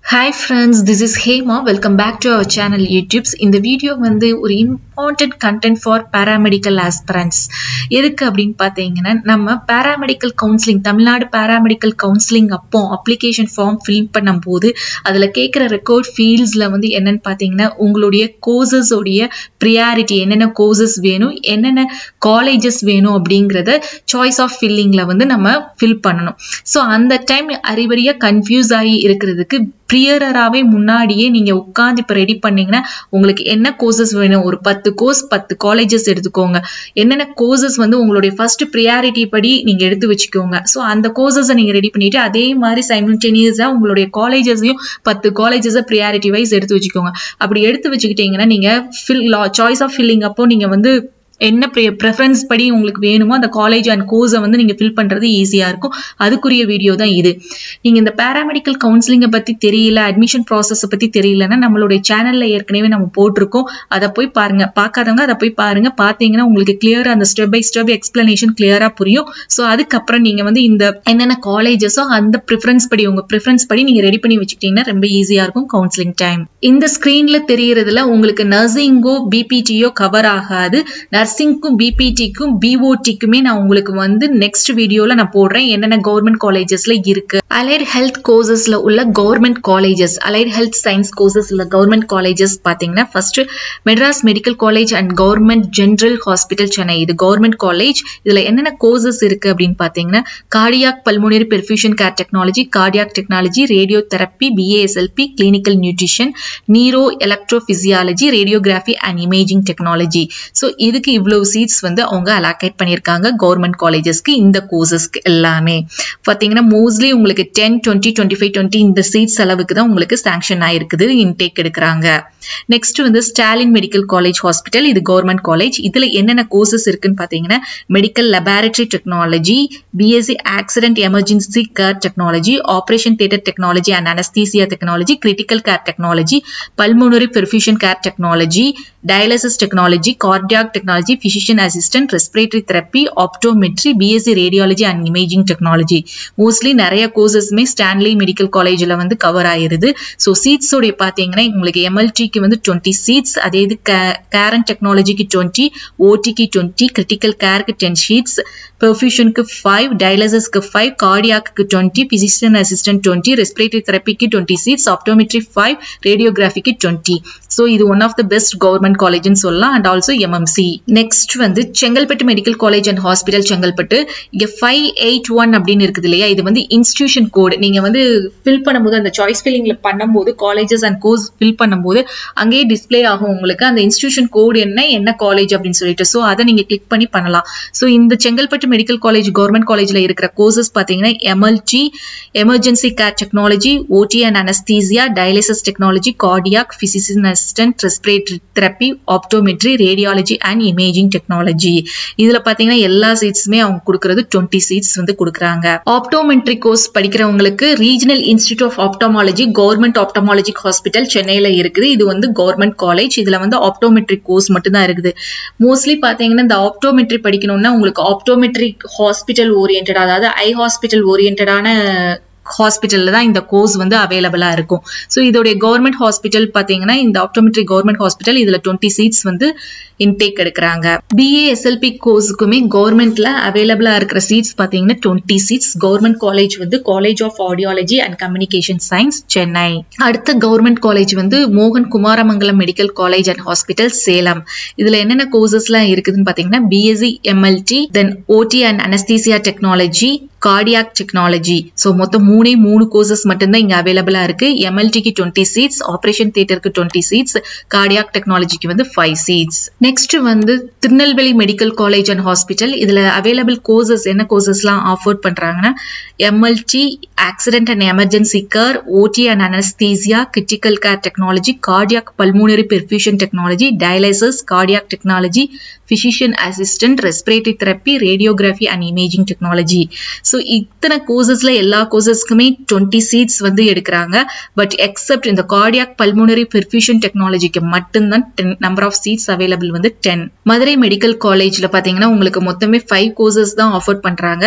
hi friends this is Hema welcome back to our channel YouTubes இந்த video வந்து ஒரு important content for paramedical aspirants எதுக்கு அப்படின்னு பார்த்தீங்கன்னா நம்ம paramedical counselling Tamil Nadu paramedical counselling அப்போ அப்ளிகேஷன் ஃபார்ம் ஃபில் பண்ணும்போது அதில் கேட்குற ரெக்கார்ட் ஃபீல்ட்ஸில் வந்து என்னென்னு பார்த்தீங்கன்னா உங்களுடைய கோர்சஸோடைய ப்ரியாரிட்டி என்னென்ன கோர்சஸ் வேணும் என்னென்ன காலேஜஸ் வேணும் அப்படிங்கிறத சாய்ஸ் ஆஃப் ஃபில்லிங்கில் வந்து நம்ம ஃபில் பண்ணணும் ஸோ அந்த டைம் அறிவறியாக கன்ஃபியூஸ் ஆகி இருக்கிறதுக்கு ப்ரியராகவே முன்னாடியே நீங்கள் உட்காந்து இப்போ ரெடி பண்ணீங்கன்னா உங்களுக்கு என்ன கோர்சஸ் வேணும் ஒரு பத்து கோர்ஸ் பத்து காலேஜஸ் எடுத்துக்கோங்க என்னென்ன கோர்சஸ் வந்து உங்களுடைய ஃபர்ஸ்ட் ப்ரியாரிட்டி படி நீங்கள் எடுத்து வச்சுக்கோங்க ஸோ அந்த கோர்சஸை நீங்கள் ரெடி பண்ணிட்டு அதே மாதிரி சைமல்டேனியஸாக உங்களுடைய காலேஜஸையும் பத்து காலேஜஸை ப்ரியாரிட்டி வைஸ் எடுத்து வச்சுக்கோங்க அப்படி எடுத்து வச்சுக்கிட்டீங்கன்னா நீங்கள் ஃபில் சாய்ஸ் ஆஃப் ஃபில்லிங் அப்போ நீங்கள் வந்து என்ன ப்ரெஃபரன்ஸ் படி உங்களுக்கு வேணுமோ அந்த காலேஜ் அண்ட் கோர்ஸை வந்து நீங்கள் ஃபில் பண்ணுறது ஈஸியாக இருக்கும் அதுக்குரிய வீடியோ தான் இது நீங்கள் இந்த பேராமெடிக்கல் கவுன்சிலிங்கை பற்றி தெரியல அட்மிஷன் ப்ராசஸை பற்றி தெரியலன்னா நம்மளுடைய சேனலில் ஏற்கனவே நம்ம போட்டிருக்கோம் அதை போய் பாருங்கள் பார்க்காதவங்க அதை போய் பாருங்கள் பார்த்தீங்கன்னா உங்களுக்கு கிளியராக அந்த ஸ்டெப் பை ஸ்டெப் எக்ஸ்பிளனேஷன் கிளியராக புரியும் ஸோ அதுக்கப்புறம் நீங்கள் வந்து இந்த என்னென்ன காலேஜஸோ அந்த ப்ரிஃபரன்ஸ் படி உங்கள் ப்ரிஃபரன்ஸ் படி நீங்கள் ரெடி பண்ணி வச்சுக்கிட்டீங்கன்னா ரொம்ப ஈஸியாக இருக்கும் கவுன்சிலிங் டைம் இந்த ஸ்க்ரீனில் தெரியறதுல உங்களுக்கு நர்சிங்கோ பிபிடியோ கவர் ஆகாது நர்சிங்க்கும் பிபிடிக்கும் பிஓடிக்குமே நான் உங்களுக்கு வந்து நெக்ஸ்ட் வீடியோவில் நான் போடுறேன் என்னென்ன கவர்மெண்ட் காலேஜஸ்ல இருக்கு அலைட் ஹெல்த் கோர்சஸ்ல உள்ள government colleges allied health science courses உள்ள கவர்மெண்ட் காலேஜஸ் பார்த்தீங்கன்னா first Madras medical college and government general hospital Chennai இது கவர்மெண்ட் காலேஜ் இதுல என்னென்ன கோர்சஸ் இருக்கு அப்படின்னு பார்த்தீங்கன்னா cardiac pulmonary perfusion care technology cardiac technology radio therapy BASLP clinical nutrition neuro electrophysiology radiography and imaging technology so இதுக்கு இவ்வளவு seeds வந்து அவங்க அலாக்கேட் பண்ணியிருக்காங்க கவர்மெண்ட் காலேஜஸ்க்கு இந்த கோர்சஸ்க்கு எல்லாமே பார்த்தீங்கன்னா மோஸ்ட்லி உங்களுக்கு ten twenty twenty five twenty இந்த சீட்ஸ் அளவுக்கு தான் உங்களுக்கு சாங்ஷன் ஆயிருக்குது இன்டேக் எடுக்கிறாங்க நெக்ஸ்ட் வந்து ஸ்டாலின் மெடிக்கல் காலேஜ் ஹாஸ்பிட்டல் இது கவர்மெண்ட் காலேஜ் இதில் என்னென்ன கோர்சஸ் இருக்குன்னு பார்த்தீங்கன்னா medical laboratory technology BSc accident emergency care technology operation theatre technology and anaesthesia technology critical care technology pulmonary perfusion care technology dialysis technology cardiac technology physician assistant respiratory therapy optometry BSc radiology and imaging technology mostly நிறைய கோர்சஸ்மே Stanley medical காலேஜில் வந்து cover ஆயிருது so சீட்ஸோடைய பார்த்தீங்கன்னா உங்களுக்கு எம்எல்டிக்கு வந்து twenty seats அதே இது care and டெக்னாலஜிக்கு டுவெண்ட்டி ஓடிக்கு டுவெண்ட்டி கிரிட்டிக்கல் கேருக்கு டென் ஷீட்ஸ் பெர்ஃபியூஷனுக்கு ஃபைவ் டயாலிசிஸ்க்கு ஃபைவ் கார்டியாக்கு twenty physician assistant twenty respiratory தெரப்பிக்கு டுவெண்ட்டி சீட்ஸ் ஆப்டோமெட்ரி ஃபைவ் ரேடியோகிராஃபிக்கு டுவெண்ட்டி ஸோ இது one of the best government காலேஜ்னு சொல்லலாம் அண்ட் ஆல்சோ எம்எம்சி நெக்ஸ்ட் வந்து Chengalpattu medical college and hospital Chengalpattu இங்கே ஃபைவ் எயிட் ஒன் அப்படின்னு இருக்குது இல்லையா இது வந்து இன்ஸ்டியூஷன் கோடு நீங்கள் வந்து ஃபில் பண்ணும்போது அந்த சாய்ஸ் ஃபில்லிங்கில் பண்ணும்போது காலேஜஸ் அண்ட் கோர்ஸ் ஃபில் பண்ணும்போது அங்கேயே டிஸ்பிளே ஆகும் உங்களுக்கு அந்த இன்ஸ்டியூஷன் கோடு என்ன என்ன காலேஜ் அப்படின்னு சொல்லிட்டு ஸோ அதை நீங்கள் கிளிக் பண்ணி பண்ணலாம் ஸோ இந்த செங்கல்பட்டு மெடிக்கல் காலேஜ் கவர்மெண்ட் காலேஜில் இருக்கிற கோர்சஸ் பார்த்தீங்கன்னா MLT emergency care technology OT and anaesthesia dialysis technology cardiac physician assistant respiratory therapy optometry radiology and imaging technology இதில் பார்த்தீங்கன்னா எல்லா சீட்ஸுமே அவங்க கொடுக்கறது டுவெண்ட்டி சீட்ஸ் வந்து கொடுக்குறாங்க ஆப்டோமெட்ரி கோர்ஸ் படிக்கிறவங்களுக்கு regional institute of ophthalmology government ophthalmologic hospital சென்னையில் இருக்குது இது வந்து கவர்மெண்ட் காலேஜ் இதில் வந்து ஆப்டோமெட்ரிக் கோர்ஸ் மட்டும்தான் இருக்குது மோஸ்ட்லி பார்த்தீங்கன்னா இந்த ஆப்டோமெட்ரி படிக்கணும்னா உங்களுக்கு ஆப்டோமெட்ரிக் ஹாஸ்பிட்டல் ஓரியன்ட் அதாவது ஐ ஹாஸ்பிட்டல் ஓரியன்டான ஹாஸ்பிட்டலில் தான் இந்த கோர்ஸ் வந்து அவைலபிளாக இருக்கும் ஸோ இதோடைய கவர்மெண்ட் ஹாஸ்பிட்டல் பார்த்தீங்கன்னா இந்த ஆப்டோமெட்ரி கவர்மெண்ட் ஹாஸ்பிட்டல் இதில் டுவெண்ட்டி சீட்ஸ் வந்து இன்டேக் எடுக்கிறாங்க பிஏஎஸ்எல்பி கோர்ஸுக்குமே கவர்மெண்ட்ல அவைலபிளாக இருக்கிற சீட்ஸ் பார்த்தீங்கன்னா டுவெண்ட்டி சீட்ஸ் கவர்மெண்ட் காலேஜ் வந்து college of audiology and communication science Chennai அடுத்த கவர்மெண்ட் காலேஜ் வந்து மோகன் Kumaramangalam medical college and hospital Salem இதில் என்னென்ன கோர்சஸ்லாம் இருக்குதுன்னு பார்த்தீங்கன்னா BSc MLT then OT and anaesthesia technology cardiac technology so மொத்தம் மூணே மூணு கோர்சஸ் மட்டும்தான் இங்கே அவைலபிளாக இருக்கு எம்எல்டிக்கு டுவெண்ட்டி சீட்ஸ் ஆப்ரேஷன் தியேட்டருக்கு டுவெண்ட்டி சீட்ஸ் கார்டியாக் டெக்னாலஜிக்கு வந்து ஃபைவ் சீட்ஸ் நெக்ஸ்ட் வந்து Tirunelveli medical college and hospital இதில் அவைலபிள் கோர்சஸ் என்ன கோர்சஸ்லாம் ஆஃபர் பண்ணுறாங்கன்னா MLT accident and emergency care OT and anaesthesia critical care technology cardiac pulmonary perfusion technology dialysis cardiac technology physician assistant respiratory therapy radiography and imaging technology so இத்தனை கோர்சஸ்ல எல்லா கோர்சஸ்க்குமே twenty seats வந்து எடுக்கிறாங்க but except இந்த cardiac pulmonary perfusion டெக்னாலஜிக்கு மட்டும்தான் ten number of seats available வந்து டென் மதுரை மெடிக்கல் காலேஜில் பார்த்தீங்கன்னா உங்களுக்கு மொத்தமே ஃபைவ் கோர்சஸ் தான் ஆஃபர் பண்ணுறாங்க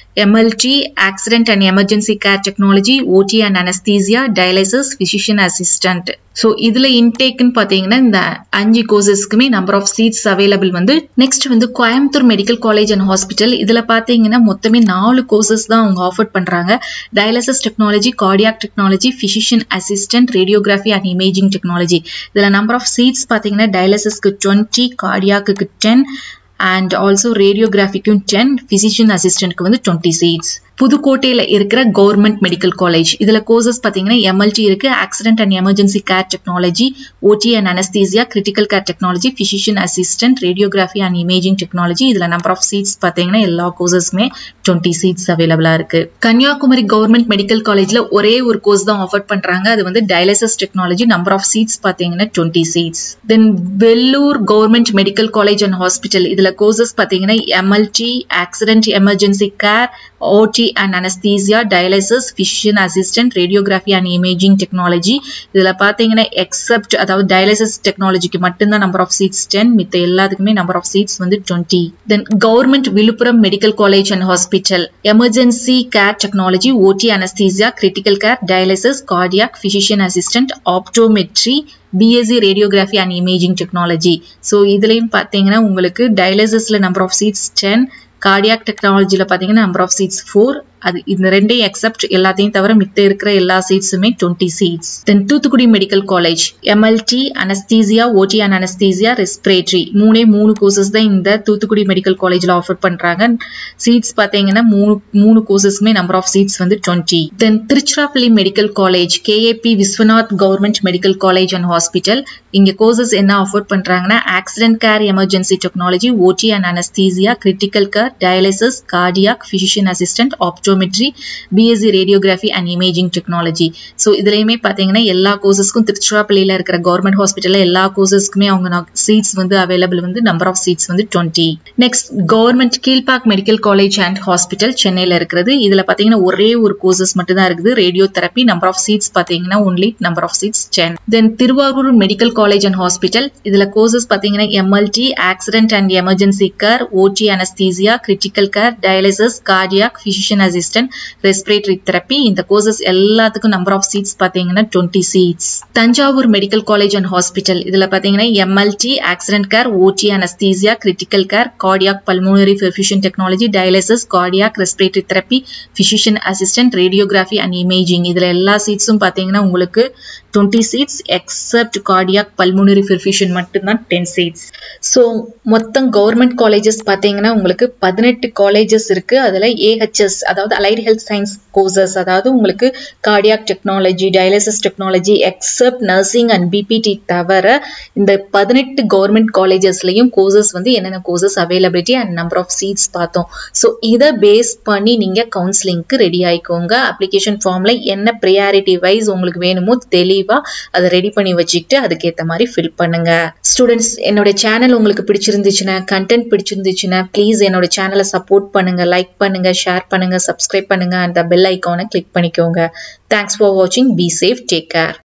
MLT accident and emergency care technology OT and anaesthesia dialysis physician assistant so இதில் இன்டேக்குன்னு பார்த்தீங்கன்னா இந்த அஞ்சு கோர்சஸ்க்குமே நம்பர் ஆஃப் சீட்ஸ் அவைலபிள் வந்து நெக்ஸ்ட் வந்து Coimbatore medical college and hospital இதில் பார்த்தீங்கன்னா மொத்தமே நாலு கோர்சஸ் தான் அவங்க ஆஃபர் பண்ணுறாங்க dialysis technology cardiac technology physician assistant radiography and imaging technology இதில் நம்பர் ஆஃப் சீட்ஸ் பார்த்தீங்கன்னா டயாலிசிஸ்க்கு twenty cardiac ten and also ரேடியோகிராஃபிக்கும் டென் ஃபிசிஷியன் அசிஸ்டன்ட்க்கு வந்து டுவெண்ட்டி சீட்ஸ் புதுக்கோட்டையில் இருக்கிற கவர்மெண்ட் மெடிக்கல் காலேஜ் இதில் கோர்சஸ் பார்த்தீங்கன்னா எம்எல்டி இருக்கு accident and emergency care technology OT and anaesthesia critical care technology physician assistant radiography and imaging technology இதில் number of seats பார்த்தீங்கன்னா எல்லா கோர்சஸ்மே டுவெண்ட்டி சீட்ஸ் அவைலபிளாக இருக்கு கன்னியாகுமரி கவர்மெண்ட் மெடிக்கல் காலேஜில் ஒரே ஒரு கோர்ஸ் தான் ஆஃபர் பண்ணுறாங்க அது வந்து dialysis technology number of seats பார்த்தீங்கன்னா twenty seats then Vellore government medical college and hospital இதில் கோர்சஸ் பார்த்தீங்கன்னா MLT accident emergency care OT and anaesthesia dialysis physician assistant radiography and imaging technology இதில் பார்த்தீங்கன்னா எக்ஸப்ட் அதாவது டயாலிசிஸ் டெக்னாலஜிக்கு மட்டும்தான் நம்பர் ஆஃப் சீட்ஸ் டென் மித்த எல்லாத்துக்குமே number of seats வந்து twenty then government Villupuram medical college and hospital emergency care technology OT anaesthesia critical care dialysis cardiac physician assistant optometry BSc radiography and imaging technology so இதுலேயும் பார்த்தீங்கன்னா உங்களுக்கு டயாலிசிஸில் number of seats ten cardiac டெக்னாலஜியில் பார்த்தீங்கன்னா number of seeds four அது இந்த ரெண்டையும் accept எல்லாத்தையும் தவிர மித்த இருக்கிற எல்லா சீட்ஸுமே twenty seats then Thoothukudi medical college MLT anaesthesia OT and anaesthesia respiratory மூணே மூணு கோர்சஸ் தான் இந்த தூத்துக்குடி மெடிக்கல் காலேஜில் ஆஃபர் பண்ணுறாங்க சீட்ஸ் பார்த்தீங்கன்னா மூணு மூணு கோர்சஸ்மே நம்பர் ஆஃப் சீட்ஸ் வந்து twenty then Tiruchirappalli medical college KAP Viswanath government medical college and hospital இங்கே கோர்சஸ் என்ன ஆஃபர் பண்ணுறாங்கன்னா accident care emergency technology OT and anaesthesia critical care dialysis cardiac physician assistant opto optometry BSc radiography and imaging technology so இதுலையுமே பார்த்தீங்கன்னா எல்லா கோர்சஸ்க்கும் திருச்சிராப்பள்ளியில் இருக்கிற government ஹாஸ்பிட்டலில் எல்லா கோர்சஸ்க்குமே அவங்க சீட்ஸ் வந்து அவைலபிள் வந்து நம்பர் ஆஃப் சீட்ஸ் வந்து twenty next government Kilpauk medical college and hospital சென்னையில் இருக்கிறது இதில் பார்த்தீங்கன்னா ஒரே ஒரு கோர்சஸ் மட்டும் தான் இருக்குது radio therapy number of seats பார்த்தீங்கன்னா only number of seats ten then Thiruvarur medical college and hospital இதில் கோர்சஸ் பார்த்தீங்கன்னா MLT accident and emergency care OT anaesthesia critical care dialysis cardiac physician assistant respiratory therapy இந்த courses எல்லாத்துக்கும் number of seats பார்த்தீங்கன்னா twenty seats Thanjavur medical college and hospital இதில் பார்த்தீங்கன்னா MLT accident care OT anaesthesia critical care cardiac pulmonary perfusion technology dialysis cardiac respiratory therapy physician assistant radiography and imaging இதில் எல்லா சீட்ஸும் பார்த்தீங்கன்னா உங்களுக்கு twenty seats except cardiac pulmonary perfusion மட்டும்தான் ten seats so மொத்தம் government colleges பார்த்தீங்கன்னா உங்களுக்கு பதினெட்டு காலேஜஸ் இருக்கு அதில் ஏஹெச்எஸ் அதாவது அலைட் ஹெல்த் சயின்ஸ் கோர்சஸ் அதாவது உங்களுக்கு cardiac technology dialysis technology except nursing and BPT தவிர இந்த பதினெட்டு கவர்மெண்ட் காலேஜஸ்லையும் கோர்சஸ் வந்து என்னென்ன courses availability and number of seats பார்த்தோம் ஸோ இதை பேஸ் பண்ணி நீங்கள் கவுன்சிலிங்க்கு ரெடி ஆயிக்கோங்க அப்ளிகேஷன் ஃபார்மில் என்ன ப்ரியாரிட்டி வைஸ் உங்களுக்கு வேணுமோ தெளிவாக அதை ரெடி பண்ணி வச்சுக்கிட்டு அதுக்கேற்ற மாதிரி ஃபில் பண்ணுங்க ஸ்டூடெண்ட்ஸ் என்னோட சேனல் உங்களுக்கு பிடிச்சிருந்துச்சுன்னா கண்டென்ட் பிடிச்சிருந்துச்சுன்னா ப்ளீஸ் என்னோட சேனலை சப்போர்ட் பண்ணுங்க லைக் பண்ணுங்க ஷேர் பண்ணுங்க சப்ஸ்கிரைப் பண்ணுங்க அந்த பெல் ஐக்கானை கிளிக் பண்ணிக்கோங்க தேங்க்ஸ் ஃபார் வாட்சிங் பி சேஃப் டேக் கேர்